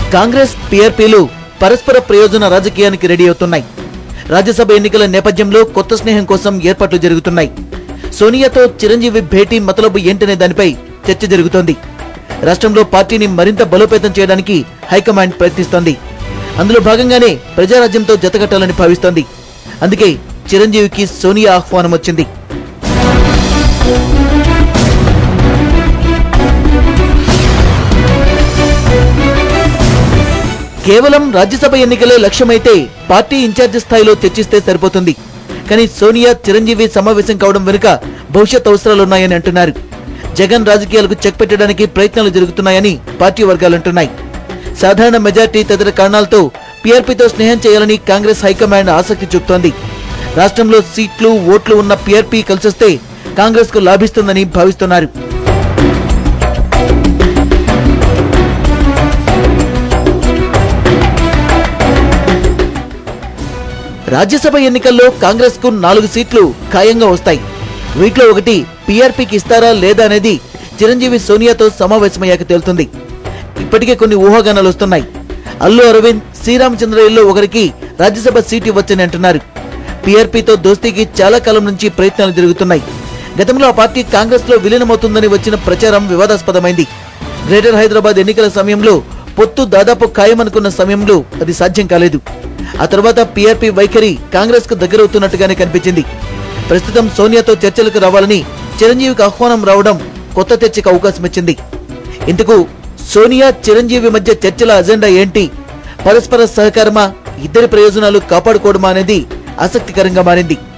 కాంగ్రెస్ పీఆర్పీలు పరస్పర ప్రయోజన రాజకీయానికి రెడీ అవుతున్నాయి రాజ్యసభ ఎన్నికల నేపథ్యంలో కొత్త స్నేహం కోసం ఏర్పాట్లు జరుగుతున్నాయి సోనియాతో చిరంజీవి భేటీ మతలబు ఏంటనే దానిపై చర్చ జరుగుతోంది రాష్ట్రంలో పార్టీని మరింత బలోపేతం చేయడానికి హైకమాండ్ ప్రయత్నిస్తోంది అందులో భాగంగానే ప్రజారాజ్యంతో జతకట్టాలని భావిస్తోంది అందుకే చిరంజీవికి సోనియా ఆహ్వానం వచ్చింది కేవలం రాజ్యసభ ఎన్నికలే లక్ష్యమైతే పార్టీ ఇన్ఛార్జి స్థాయిలో చర్చిస్తే సరిపోతుంది కానీ సోనియా చిరంజీవి సమావేశం కావడం వెనుక భవిష్యత్ అవసరాలున్నాయని అంటున్నారు జగన్ రాజకీయాలకు చెక్ పెట్టడానికి ప్రయత్నాలు జరుగుతున్నాయని పార్టీ వర్గాలంటున్నాయి సాధారణ మెజార్టీ తదితర కారణాలతో పీఆర్పీతో స్నేహం చేయాలని కాంగ్రెస్ హైకమాండ్ ఆసక్తి చూపుతోంది రాష్ట్రంలో సీట్లు ఓట్లు ఉన్న పీఆర్పీ కలిసొస్తే కాంగ్రెస్ కు లాభిస్తుందని భావిస్తున్నారు రాజ్యసభ ఎన్నికల్లో కాంగ్రెస్ కు నాలుగు సీట్లు ఖాయంగా వస్తాయి వీటిలో ఒకటి పీఆర్పీకి ఇస్తారా లేదా అనేది చిరంజీవి సోనియాతో సమావేశమయ్యాక తేలుతుంది ఇప్పటికే కొన్ని ఊహాగానాలు వస్తున్నాయి అల్లు అరవింద్ శ్రీరామచంద్రయ్యలో ఒకరికి రాజ్యసభ సీట్ ఇవ్వచ్చని అంటున్నారు పీఆర్పీతో దోస్తీకి చాలా కాలం నుంచి ప్రయత్నాలు జరుగుతున్నాయి గతంలో ఆ పార్టీ కాంగ్రెస్ లో విలీనమవుతుందని వచ్చిన ప్రచారం వివాదాస్పదమైంది గ్రేటర్ హైదరాబాద్ ఎన్నికల సమయంలో పొత్తు దాదాపు ఖాయమనుకున్న సమయంలో అది సాధ్యం కాలేదు ఆ తర్వాత పీఆర్పీ వైఖరి కాంగ్రెస్ కు దగ్గరవుతున్నట్టుగానే కనిపించింది ప్రస్తుతం సోనియాతో చర్చలకు రావాలని చిరంజీవికి ఆహ్వానం రావడం కొత్త చర్చకు అవకాశం ఇచ్చింది ఇందుకు సోనియా చిరంజీవి మధ్య చర్చల అజెండా ఏంటి పరస్పర సహకారమా ఇద్దరి ప్రయోజనాలు కాపాడుకోవడమా అనేది ఆసక్తికరంగా మారింది